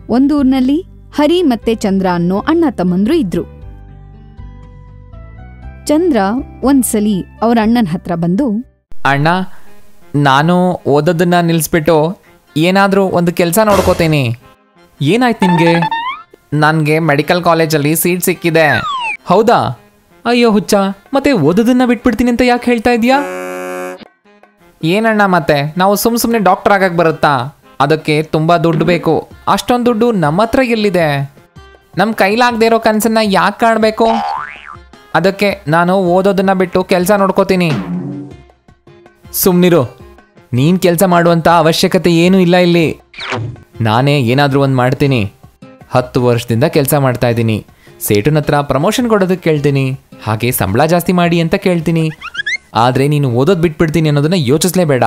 ಒಂದೂರ್ನಲ್ಲಿ ಹರಿ ಮತ್ತೆ ಚಂದ್ರ ಅನ್ನೋ ಅಣ್ಣ ತಮ್ಮಂದ್ರು ಇದ್ರು ಚಂದ್ರ ಒಂದ್ಸಲಿ ಅವ್ರ ಅಣ್ಣನ ಹತ್ರ ಬಂದು ಅಣ್ಣ ನಾನು ಓದೋದನ್ನ ನಿಲ್ಲಿಸ್ಬಿಟ್ಟು ಏನಾದರೂ ಒಂದು ಕೆಲಸ ನೋಡ್ಕೋತೀನಿ ಏನಾಯ್ತು ನಿಮಗೆ ನನಗೆ ಮೆಡಿಕಲ್ ಕಾಲೇಜಲ್ಲಿ ಸೀಟ್ ಸಿಕ್ಕಿದೆ ಹೌದಾ ಅಯ್ಯೋ ಹುಚ್ಚ ಮತ್ತೆ ಓದೋದನ್ನ ಬಿಟ್ಬಿಡ್ತೀನಿ ಅಂತ ಯಾಕೆ ಹೇಳ್ತಾ ಇದೀಯಾ ಏನಣ್ಣ ಮತ್ತೆ ನಾವು ಸುಮ್ ಸುಮ್ಮನೆ ಡಾಕ್ಟರ್ ಆಗಕ್ಕೆ ಬರುತ್ತಾ ಅದಕ್ಕೆ ತುಂಬ ದುಡ್ಡು ಬೇಕು ಅಷ್ಟೊಂದು ದುಡ್ಡು ನಮ್ಮ ಹತ್ರ ಎಲ್ಲಿದೆ ನಮ್ಮ ಕೈಲಾಗದೇ ಇರೋ ಕನಸನ್ನ ಯಾಕೆ ಕಾಣಬೇಕು ಅದಕ್ಕೆ ನಾನು ಓದೋದನ್ನ ಬಿಟ್ಟು ಕೆಲಸ ನೋಡ್ಕೋತೀನಿ ಸುಮ್ಮನಿರು ನೀನು ಕೆಲಸ ಮಾಡುವಂಥ ಅವಶ್ಯಕತೆ ಏನೂ ಇಲ್ಲ ಇಲ್ಲಿ ನಾನೇ ಏನಾದರೂ ಒಂದು ಮಾಡ್ತೀನಿ ಹತ್ತು ವರ್ಷದಿಂದ ಕೆಲಸ ಮಾಡ್ತಾ ಇದ್ದೀನಿ ಸೇಟುನ ಹತ್ರ ಪ್ರಮೋಷನ್ ಕೊಡೋದಕ್ಕೆ ಕೇಳ್ತೀನಿ ಹಾಗೆ ಸಂಬಳ ಜಾಸ್ತಿ ಮಾಡಿ ಅಂತ ಕೇಳ್ತೀನಿ ಆದರೆ ನೀನು ಓದೋದು ಬಿಟ್ಬಿಡ್ತೀನಿ ಅನ್ನೋದನ್ನ ಯೋಚಿಸ್ಲೇಬೇಡ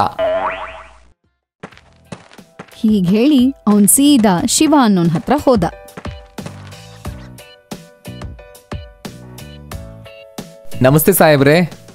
ಹೀಗ್ ಹೇಳಿ ಅವನ್ ಸೀದಾ ಶಿವ ಅನ್ನೋನ್ ಹತ್ರ ಹೋದ ನಮಸ್ತೆ ಸಾಹೇಬ್ರೆ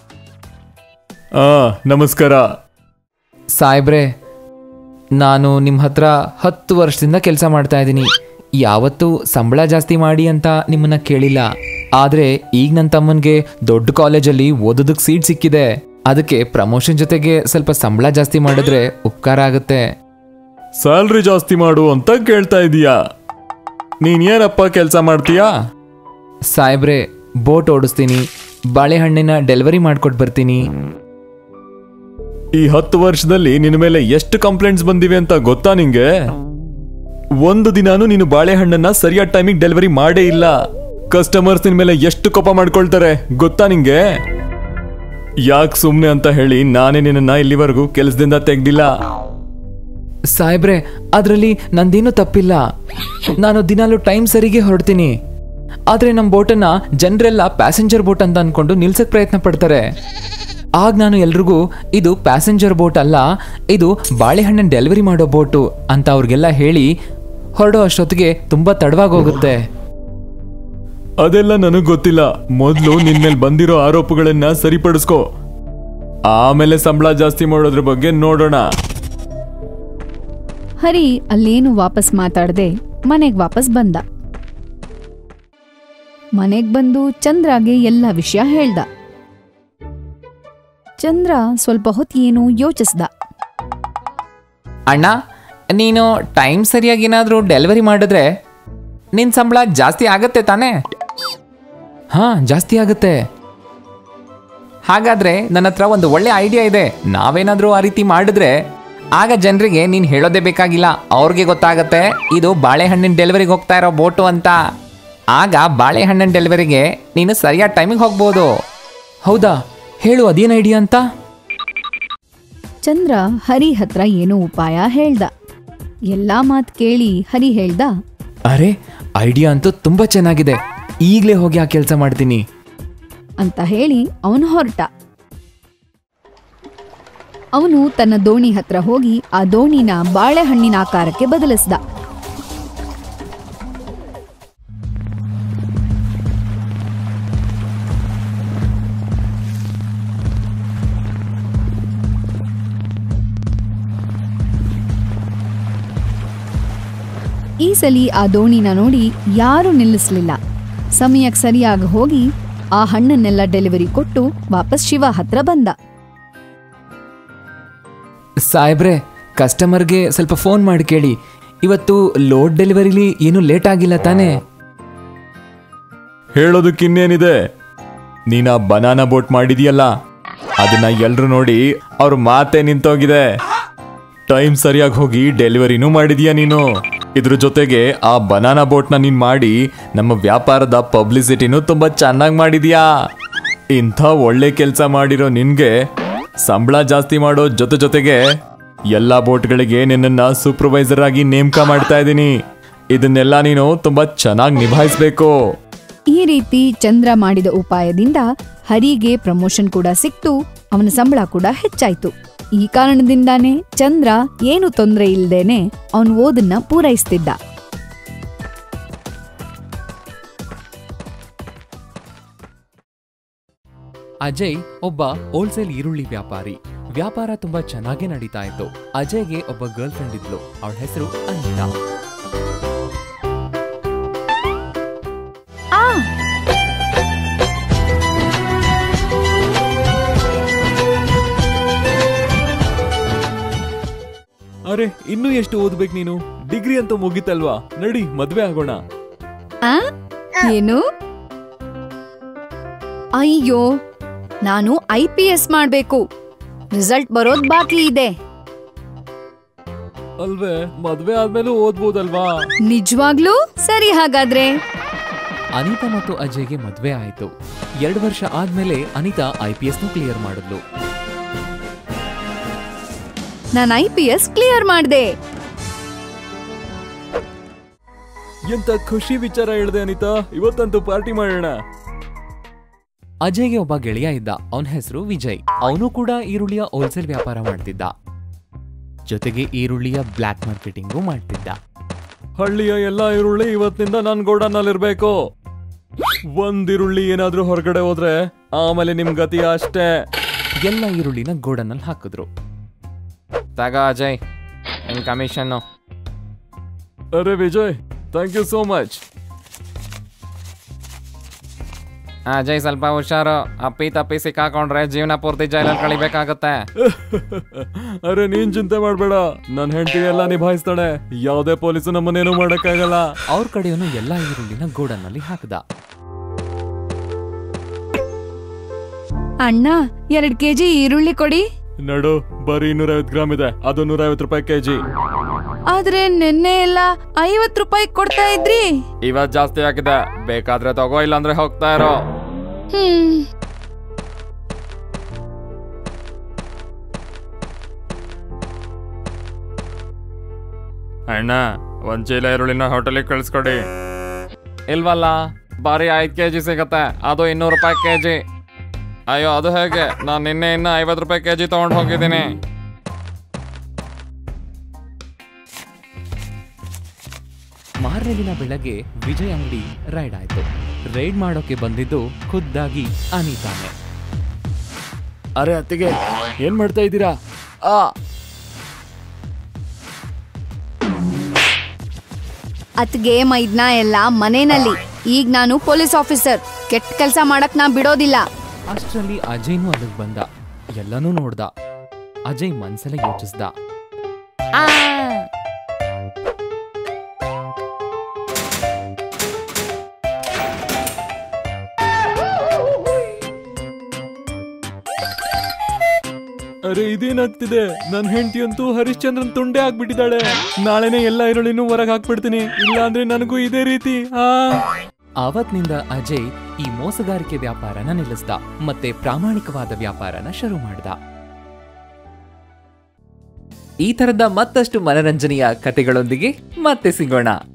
ಆ ನಮಸ್ಕಾರ ಸಾಹೇಬ್ರೆ ನಾನು ನಿಮ್ಮ ಹತ್ರ ಹತ್ತು ವರ್ಷದಿಂದ ಕೆಲಸ ಮಾಡ್ತಾ ಇದ್ದೀನಿ ಯಾವತ್ತೂ ಸಂಬಳ ಜಾಸ್ತಿ ಮಾಡಿ ಅಂತ ನಿಮ್ಮನ್ನ ಕೇಳಿಲ್ಲ ಆದರೆ ಈಗ ನನ್ನ ತಮ್ಮನಿಗೆ ದೊಡ್ಡ ಕಾಲೇಜಲ್ಲಿ ಓದೋದಕ್ಕೆ ಸೀಟ್ ಸಿಕ್ಕಿದೆ ಅದಕ್ಕೆ ಪ್ರಮೋಷನ್ ಜೊತೆಗೆ ಸ್ವಲ್ಪ ಸಂಬಳ ಜಾಸ್ತಿ ಮಾಡಿದ್ರೆ ಉಪಕಾರ ಆಗುತ್ತೆ ಸ್ಯಾಲ್ರಿ ಜಾಸ್ತಿ ಮಾಡು ಅಂತ ಕೇಳ್ತಾ ಇದೀಯಾ ನೀನ್ ಏನಪ್ಪ ಕೆಲಸ ಮಾಡ್ತೀಯಾ ಸಾಹೇಬ್ರೆ ಬೋಟ್ ಓಡಿಸ್ತೀನಿ ಬಾಳೆಹಣ್ಣಿನ ಡೆಲಿವರಿ ಮಾಡ್ಕೊಟ್ಟು ಬರ್ತೀನಿ ಈ ಹತ್ತು ವರ್ಷದಲ್ಲಿ ನಿನ್ನ ಮೇಲೆ ಎಷ್ಟು ಕಂಪ್ಲೇಂಟ್ಸ್ ಬಂದಿವೆ ಅಂತ ಗೊತ್ತಾ ನಿಂಗೆ ಒಂದು ದಿನಾನು ನೀನು ಬಾಳೆಹಣ್ಣನ್ನ ಸರಿಯಾದ ಟೈಮಿಗೆ ಡೆಲಿವರಿ ಮಾಡೇ ಇಲ್ಲ ಕಸ್ಟಮರ್ಸ್ ನಿನ್ ಮೇಲೆ ಎಷ್ಟು ಕೋಪ ಮಾಡ್ಕೊಳ್ತಾರೆ ಗೊತ್ತಾ ನಿಂಗೆ ಯಾಕೆ ಸುಮ್ಮನೆ ಅಂತ ಹೇಳಿ ನಾನೇ ನಿನ್ನ ಇಲ್ಲಿವರೆಗೂ ಕೆಲಸದಿಂದ ತೆಗ್ದಿಲ್ಲ ಸಾಹೇಬ್ರೆ ಅದರಲ್ಲಿ ನಂದೇನೂ ತಪ್ಪಿಲ್ಲ ನಾನು ದಿನಾಲು ಟೈಮ್ ಸರಿಗೆ ಹೊರಡ್ತೀನಿ ಆದರೆ ನಮ್ಮ ಬೋಟನ್ನ ಜನರೆಲ್ಲ ಪ್ಯಾಸೆಂಜರ್ ಬೋಟ್ ಅಂತ ಅನ್ಕೊಂಡು ನಿಲ್ಸಕ್ ಪ್ರಯತ್ನ ಪಡ್ತಾರೆ ಆಗ ನಾನು ಎಲ್ರಿಗೂ ಇದು ಪ್ಯಾಸೆಂಜರ್ ಬೋಟ್ ಅಲ್ಲ ಇದು ಬಾಳೆಹಣ್ಣಿನ ಡೆಲಿವರಿ ಮಾಡೋ ಬೋಟು ಅಂತ ಅವ್ರಿಗೆಲ್ಲ ಹೇಳಿ ಹೊರಡೋ ಅಷ್ಟೊತ್ತಿಗೆ ತುಂಬ ತಡವಾಗಿ ಹೋಗುತ್ತೆ ಅದೆಲ್ಲ ನನಗ್ ಗೊತ್ತಿಲ್ಲ ಮೊದಲು ನಿನ್ ಮೇಲೆ ಬಂದಿರೋ ಆರೋಪಗಳನ್ನ ಸರಿಪಡಿಸ್ಕೋ ಆಮೇಲೆ ಸಂಬಳ ಜಾಸ್ತಿ ಮಾಡೋದ್ರ ಬಗ್ಗೆ ನೋಡೋಣ ಹರಿ ಅಲ್ಲೇನು ವಾಪಸ್ ಮಾತಾಡದೆ ಮನೆಗ್ ವಾಪಸ್ ಬಂದ ಮನೆಗ್ ಬಂದು ಚಂದ್ರಗೆ ಎಲ್ಲ ವಿಷಯ ಹೇಳ್ದ ಚಂದ್ರ ಸ್ವಲ್ಪ ಹೊತ್ತು ಏನು ಯೋಚಿಸ್ದ ಅಣ್ಣ ನೀನು ಟೈಮ್ ಸರಿಯಾಗಿ ಏನಾದರೂ ಡೆಲಿವರಿ ಮಾಡಿದ್ರೆ ನಿನ್ನ ಸಂಬಳ ಜಾಸ್ತಿ ಆಗತ್ತೆ ತಾನೇ ಹಾಂ ಜಾಸ್ತಿ ಆಗುತ್ತೆ ಹಾಗಾದ್ರೆ ನನ್ನ ಹತ್ರ ಒಂದು ಒಳ್ಳೆ ಐಡಿಯಾ ಇದೆ ನಾವೇನಾದರೂ ಆ ರೀತಿ ಮಾಡಿದ್ರೆ ಆಗ ಜನರಿಗೆ ನೀನು ಹೇಳೋದೇ ಬೇಕಾಗಿಲ್ಲ ಅವ್ರಿಗೆ ಗೊತ್ತಾಗತ್ತೆ ಇದು ಬಾಳೆಹಣ್ಣಿನ ಡೆಲಿವರಿಗೆ ಹೋಗ್ತಾ ಇರೋ ಬೋಟು ಅಂತ ಆಗ ಬಾಳೆಹಣ್ಣಿನ ಡೆಲಿವರಿಗೆ ನೀನು ಸರಿಯಾದ ಟೈಮಿಗೆ ಹೋಗ್ಬೋದು ಹೌದಾ ಹೇಳು ಅದೇನು ಐಡಿಯಾ ಅಂತ ಚಂದ್ರ ಹರಿ ಹತ್ರ ಏನೋ ಉಪಾಯ ಹೇಳ್ದ ಎಲ್ಲಾ ಮಾತ್ ಕೇಳಿ ಹರಿ ಹೇಳ್ದ ಅರೆ ಐಡಿಯಾ ಅಂತೂ ತುಂಬ ಚೆನ್ನಾಗಿದೆ ಈಗಲೇ ಹೋಗಿ ಆ ಕೆಲಸ ಮಾಡ್ತೀನಿ ಅಂತ ಹೇಳಿ ಅವನು ಹೊರಟ ಅವನು ತನ್ನ ದೋಣಿ ಹತ್ರ ಹೋಗಿ ಆ ದೋಣಿನ ಬಾಳೆಹಣ್ಣಿನ ಆಕಾರಕ್ಕೆ ಬದಲಿಸ್ದ ಈ ಸಲಿ ಆ ದೋಣಿನ ನೋಡಿ ಯಾರೂ ನಿಲ್ಲಿಸ್ಲಿಲ್ಲ ಸಮಯಕ್ಕೆ ಸರಿಯಾಗಿ ಹೋಗಿ ಆ ಹಣ್ಣನ್ನೆಲ್ಲ ಡೆಲಿವರಿ ಕೊಟ್ಟು ವಾಪಸ್ ಶಿವ ಹತ್ರ ಬಂದ ಸಾಹೇಬ್ರೆ ಕಸ್ಟಮರ್ಗೆ ಸ್ವಲ್ಪ ಫೋನ್ ಮಾಡಿ ಕೇಳಿ ಇವತ್ತು ಲೋಡ್ ಡೆಲಿವರಿಲಿ ಏನು ಲೇಟ್ ಆಗಿಲ್ಲ ತಾನೇ ಹೇಳೋದಕ್ಕಿನ್ನೇನಿದೆ ನೀನ ಬನಾನಾ ಬೋಟ್ ಮಾಡಿದೀಯಲ್ಲ ಅದನ್ನ ಎಲ್ರು ನೋಡಿ ಅವ್ರ ಮಾತೆ ನಿಂತೋಗಿದೆ ಟೈಮ್ ಸರಿಯಾಗಿ ಹೋಗಿ ಡೆಲಿವರಿನೂ ಮಾಡಿದೀಯ ನೀನು ಇದ್ರ ಜೊತೆಗೆ ಆ ಬನಾನಾ ಬೋಟ್ನ ನೀನ್ ಮಾಡಿ ನಮ್ಮ ವ್ಯಾಪಾರದ ಪಬ್ಲಿಸಿಟಿನೂ ತುಂಬಾ ಚೆನ್ನಾಗಿ ಮಾಡಿದ್ಯಾ ಇಂಥ ಒಳ್ಳೆ ಕೆಲಸ ಮಾಡಿರೋ ನಿನ್ಗೆ ಸಂಬಳ ಜಾಸ್ತಿ ಮಾಡೋ ಜೊತೆ ಜೊತೆಗೆ ಎಲ್ಲ ಬೋಟ್ಗಳಿಗೆ ನಿನ್ನನ್ನ ಸೂಪರ್ವೈಸರ್ ಆಗಿ ನೇಮಕ ಮಾಡ್ತಾ ಇದ್ದೀನಿ ಇದನ್ನೆಲ್ಲ ನೀನು ತುಂಬಾ ಚೆನ್ನಾಗಿ ನಿಭಾಯಿಸ್ಬೇಕು ಈ ರೀತಿ ಚಂದ್ರ ಮಾಡಿದ ಉಪಾಯದಿಂದ ಹರಿಗೆ ಪ್ರಮೋಷನ್ ಕೂಡ ಸಿಕ್ತು ಅವನ ಸಂಬಳ ಕೂಡ ಹೆಚ್ಚಾಯ್ತು ಈ ಕಾರಣದಿಂದಾನೇ ಚಂದ್ರ ಏನು ತೊಂದರೆ ಇಲ್ದೇನೆ ಅವನ್ ಓದನ್ನ ಪೂರೈಸ್ತಿದ್ದ ಅಜಯ್ ಒಬ್ಬ ಹೋಲ್ಸೇಲ್ ಈರುಳ್ಳಿ ವ್ಯಾಪಾರಿ ವ್ಯಾಪಾರ ತುಂಬಾ ಚೆನ್ನಾಗಿ ನಡೀತಾ ಇತ್ತು ಅಜಯ್ಗೆ ಒಬ್ಬ ಗರ್ಲ್ ಫ್ರೆಂಡ್ ಇದ್ಲು ಅವಳ ಹೆಸರು ಅನಿತಾ ಅರೆ ಇನ್ನೂ ಎಷ್ಟು ಓದ್ಬೇಕು ನೀನು ಡಿಗ್ರಿ ಅಂತೂ ಮುಗಿತಲ್ವಾ ನಡಿ ಮದ್ವೆ ಆಗೋಣ ಆ ಏನು ಅಯ್ಯೋ ನಾನು ಐ ಪಿ ಎಸ್ ಮಾಡ್ಬೇಕು ರಿಸಲ್ಟ್ ಬರೋದ್ ಬಾಕಿ ಇದೆ ಅಲ್ವೇ ಮದ್ವೆ ಆದ್ಮೇಲೂ ಓದ್ಬೋದಲ್ವಾ ನಿಜವಾಗ್ಲೂ ಸರಿ ಹಾಗಾದ್ರೆ ಅನಿತಾ ಮತ್ತು ಅಜಯ್ಗೆ ಮದ್ವೆ ಆಯ್ತು ಎರಡು ವರ್ಷ ಆದ್ಮೇಲೆ ಅನಿತಾ ಐ ಪಿ ಎಸ್ನು ಕ್ಲಿಯರ್ ಮಾಡಿದ್ಲು ನಾನು ಐ ಪಿ ಎಸ್ ಕ್ಲಿಯರ್ ಮಾಡ್ದೆ ಎಂತ ಖುಷಿ ವಿಚಾರ ಹೇಳ್ದೆ ಅನಿತಾ ಇವತ್ತಂತೂ ಪಾರ್ಟಿ ಮಾಡೋಣ ಅಜಯ್ಗೆ ಒಬ್ಬ ಗೆಳೆಯ ಇದ್ದ ಅವನ ಹೆಸರು ವಿಜಯ್ ಅವನು ಕೂಡ ಈರುಳ್ಳಿಯ ಹೋಲ್ಸೇಲ್ ವ್ಯಾಪಾರ ಮಾಡ್ತಿದ್ದ ಜೊತೆಗೆ ಈರುಳ್ಳಿಯ ಬ್ಲ್ಯಾಕ್ ಮಾರ್ಕೆಟಿಂಗು ಮಾಡ್ತಿದ್ದ ಹಳ್ಳಿಯ ಎಲ್ಲಾ ಈರುಳ್ಳಿ ಇವತ್ತಿನಿಂದ ನನ್ ಗೋಡನ್ನಲ್ಲಿರ್ಬೇಕು ಒಂದ್ ಈರುಳ್ಳಿ ಏನಾದ್ರೂ ಹೊರಗಡೆ ಹೋದ್ರೆ ಆಮೇಲೆ ನಿಮ್ ಗತಿ ಅಷ್ಟೇ ಎಲ್ಲ ಈರುಳ್ಳಿನ ಗೋಡನಲ್ಲಿ ಹಾಕಿದ್ರು ತಗ ಅಜಯ್ ನಿನ್ ಕಮಿಷನ್ನು ಅರೆ Vijay thank you so much Ajay ಸ್ವಲ್ಪ ಹುಷಾರು ಅಪ್ಪಿ ತಪ್ಪಿ ಸಿಕ್ಕಾಕೊಂಡ್ರೆ ಜೀವನ ಪೂರ್ತಿ ಜೈಲಲ್ಲಿ ಕಳಿಬೇಕಾಗತ್ತೆ ಅರೆ ನೀನ್ ಚಿಂತೆ ಮಾಡ್ಬೇಡ ನನ್ ಹೆಂಡತಿ ಎಲ್ಲ ನಿಭಾಯಿಸ್ತಾಳೆ ಯಾವ್ದೇ ಪೊಲೀಸು ನಮ್ಮನ್ನೇನು ಮಾಡಕ್ಕಾಗಲ್ಲ ಅವ್ರ ಕಡೆಯವನು ಎಲ್ಲ ಈರುಳ್ಳಿನ ಗೋಡನ್ನಲ್ಲಿ ಹಾಕ್ದ ಅಣ್ಣ ಎರಡ್ ಕೆಜಿ ಈರುಳ್ಳಿ ಕೊಡಿ ನಡು ಬರೀ ಇನ್ನೂರೈವತ್ತು ಗ್ರಾಮ್ ಇದೆ ಅದು ನೂರೈವತ್ತು ರೂಪಾಯಿ ಕೆಜಿ ಆದ್ರೆ ನಿನ್ನೆ ಎಲ್ಲ ಐವತ್ ರೂಪಾಯಿ ಕೊಡ್ತಾ ಇದ್ರಿ ಇವತ್ ಜಾಸ್ತಿ ಆಗಿದೆ ಬೇಕಾದ್ರೆ ತಗೋ ಇಲ್ಲಾಂದ್ರೆ ಹೋಗ್ತಾ ಇರೋ ಹ್ಮ್ ಅಣ್ಣ ಒಂದ್ ಚೀಲ ಈರುಳ್ಳಿನ ಹೋಟೆಲಿಗೆ ಕಳಿಸ್ಕೊಡಿ ಇಲ್ವಲ್ಲ ಬರೀ ಐದ್ ಕೆಜಿ ಸಿಗತ್ತೆ ಅದು ಇನ್ನೂರು ರೂಪಾಯಿ ಕೆಜಿ ಅಯ್ಯೋ ಅದು ಹೇಗೆ ನಾನು ನಿನ್ನೆ ಇನ್ನ ಐವತ್ತು ರೂಪಾಯಿ ಕೆಜಿ ತಗೊಂಡು ಹೋಗಿದ್ದೀನಿ ಮಾರನೇ ದಿನ ಬೆಳಗ್ಗೆ ವಿಜಯ್ ಅಂಗಡಿ ರೈಡ್ ಆಯ್ತು ರೈಡ್ ಮಾಡೋಕೆ ಬಂದಿದ್ದು ಖುದ್ದಾಗಿ ಅನಿತಾನೆ ಅರೆ ಅತ್ತಿಗೆ ಏನ್ ಮಾಡ್ತಾ ಇದ್ದೀರಾ ಆ ಅತ್ಗೆ ಮೈದ್ನ ಎಲ್ಲ ಮನೆಯಲ್ಲಿ ಈಗ ನಾನು ಪೊಲೀಸ್ ಆಫೀಸರ್ ಕೆಟ್ಟ ಕೆಲಸ ಮಾಡಕ್ ನಾ ಬಿಡೋದಿಲ್ಲ ಅಷ್ಟರಲ್ಲಿ ಅಜಯ್ನು ಅಲ್ಲಿಗೆ ಬಂದ ಎಲ್ಲನೂ ನೋಡ್ದ ಅಜಯ್ ಮನ್ಸಲ್ಲೇ ಯೋಚಿಸ್ದ ಅರೆ ಇದೇನಾಗ್ತಿದೆ ನನ್ ಹೆಂಡತಿ ಅಂತೂ ಹರಿಶ್ಚಂದ್ರನ್ ತುಂಡೆ ಆಗ್ಬಿಟ್ಟಿದ್ದಾಳೆ ನಾಳೆನೆ ಎಲ್ಲ ಈರುಳ್ಳಿನೂ ಹೊರಗೆ ಹಾಕ್ಬಿಡ್ತೀನಿ ಇಲ್ಲ ಅಂದ್ರೆ ನನಗೂ ಇದೇ ರೀತಿ ಆ ಆವತ್ನಿಂದ ಅಜಯ್ ಈ ಮೋಸಗಾರಿಕೆ ವ್ಯಾಪಾರನ ನಿಲ್ಲಿಸ್ದ ಮತ್ತೆ ಪ್ರಾಮಾಣಿಕವಾದ ವ್ಯಾಪಾರನ ಶುರು ಮಾಡ್ದ ಈ ತರದ ಮತ್ತಷ್ಟು ಮನರಂಜನೆಯ ಕಥೆಗಳೊಂದಿಗೆ ಮತ್ತೆ ಸಿಗೋಣ